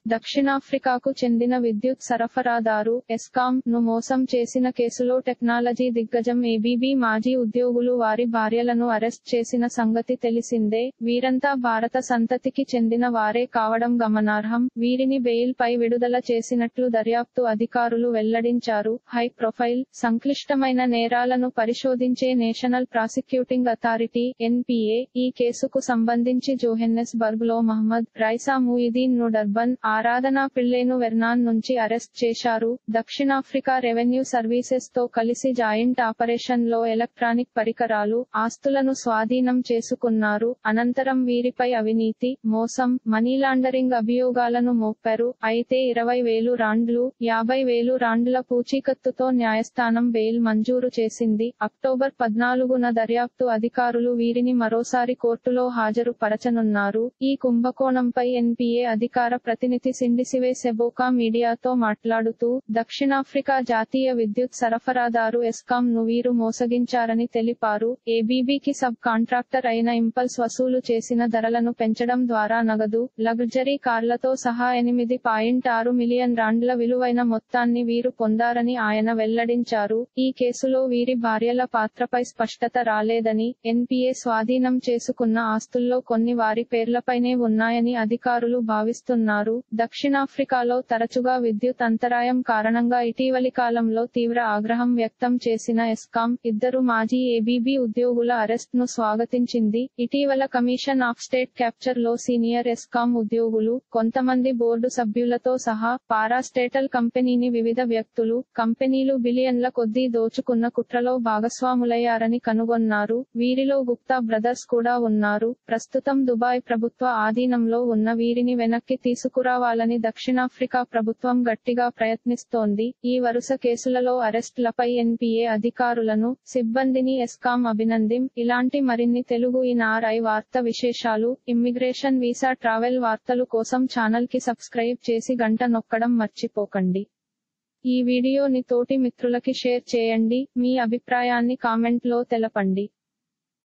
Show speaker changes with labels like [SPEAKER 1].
[SPEAKER 1] దక్షిణాఫ్రికాకు చెందిన విద్యుత్ సరఫరాదారు ఎస్కాం ను మోసం చేసిన కేసులో టెక్నాలజీ దిగ్గజం ఏబీబీ మాజీ ఉద్యోగులు వారి భార్యలను అరెస్ట్ చేసిన సంగతి తెలిసిందే వీరంతా భారత సంతతికి చెందిన వారే కావడం గమనార్హం వీరిని బెయిల్ పై విడుదల చేసినట్లు దర్యాప్తు అధికారులు వెల్లడించారు హై ప్రొఫైల్ సంక్లిష్టమైన నేరాలను పరిశోధించే నేషనల్ ప్రాసిక్యూటింగ్ అథారిటీ ఎన్పిఏ ఈ కేసుకు సంబంధించి జోహెన్నెస్ బర్గ్ లో మహమ్మద్ రైసా ముయిదీన్ ను డర్బన్ ఆరాధనా పిల్లేను వెర్నాన్ నుంచి అరెస్ట్ చేశారు దక్షిణాఫ్రికా రెవెన్యూ సర్వీసెస్ తో కలిసి జాయింట్ ఆపరేషన్ లో ఎలక్ట్రానిక్ పరికరాలు ఆస్తులను స్వాధీనం చేసుకున్నారు అనంతరం వీరిపై అవినీతి మోసం మనీ లాండరింగ్ అభియోగాలను మోపారు అయితే ఇరవై వేలు రాండ్లు యాభై వేలు రాండ్ల పూచీకత్తుతో న్యాయస్థానం బెయిల్ మంజూరు చేసింది అక్టోబర్ పద్నాలుగున దర్యాప్తు అధికారులు వీరిని మరోసారి కోర్టులో హాజరు పరచనున్నారు ఈ కుంభకోణంపై ఎన్పిఏ అధికార ప్రతినిధి సిండిసివే సెబోకా మీడియాతో మాట్లాడుతూ దక్షిణాఫ్రికా జాతీయ విద్యుత్ సరఫరాదారు ఎస్కాం ను వీరు మోసగించారని తెలిపారు ఏబీబీకి సబ్ కాంట్రాక్టర్ అయిన ఇంపల్స్ వసూలు చేసిన ధరలను పెంచడం ద్వారా నగదు లగ్జరీ కార్లతో సహా ఎనిమిది పాయింట్ ఆరు మిలియన్ రాండ్ల విలువైన మొత్తాన్ని వీరు పొందారని ఆయన వెల్లడించారు ఈ కేసులో వీరి భార్యల పాత్రపై స్పష్టత రాలేదని ఎన్పిఏ స్వాధీనం చేసుకున్న ఆస్తుల్లో కొన్ని వారి పేర్లపైనే ఉన్నాయని అధికారులు భావిస్తున్నారు దక్షిణాఫ్రికాలో తరచుగా విద్యుత్ అంతరాయం కారణంగా ఇటీవలి కాలంలో తీవ్ర ఆగ్రహం వ్యక్తం చేసిన ఎస్కాం ఇద్దరు మాజీ ఏబీబీ ఉద్యోగుల అరెస్ట్ ను స్వాగతించింది ఇటీవల కమిషన్ ఆఫ్ స్టేట్ క్యాప్చర్ లో సీనియర్ ఎస్కాం ఉద్యోగులు కొంతమంది బోర్డు సభ్యులతో సహా పారాస్టేటల్ కంపెనీని వివిధ వ్యక్తులు కంపెనీలు బిలియన్ల కొద్దీ దోచుకున్న కుట్రలో భాగస్వాములయ్యారని కనుగొన్నారు వీరిలో గుప్తా బ్రదర్స్ కూడా ఉన్నారు ప్రస్తుతం దుబాయ్ ప్రభుత్వ ఆధీనంలో ఉన్న వీరిని వెనక్కి తీసుకురావాలని దక్షిణాఫ్రికా ప్రభుత్వం గట్టిగా ప్రయత్నిస్తోంది ఈ వరుస కేసులలో అరెస్టులపై ఎన్పిఏ అధికారులను సిబ్బందిని ఎస్కాం అభినందిం ఇలాంటి మరిన్ని తెలుగు ఇన్ఆర్ఐ వార్త విశేషాలు ఇమ్మిగ్రేషన్ వీసా ట్రావెల్ వార్తలు కోసం ఛానల్ కి సబ్స్క్రైబ్ చేసి గంట నొక్కడం మర్చిపోకండి ఈ వీడియోని తోటి మిత్రులకి షేర్ చేయండి మీ అభిప్రాయాన్ని కామెంట్ లో తెలపండి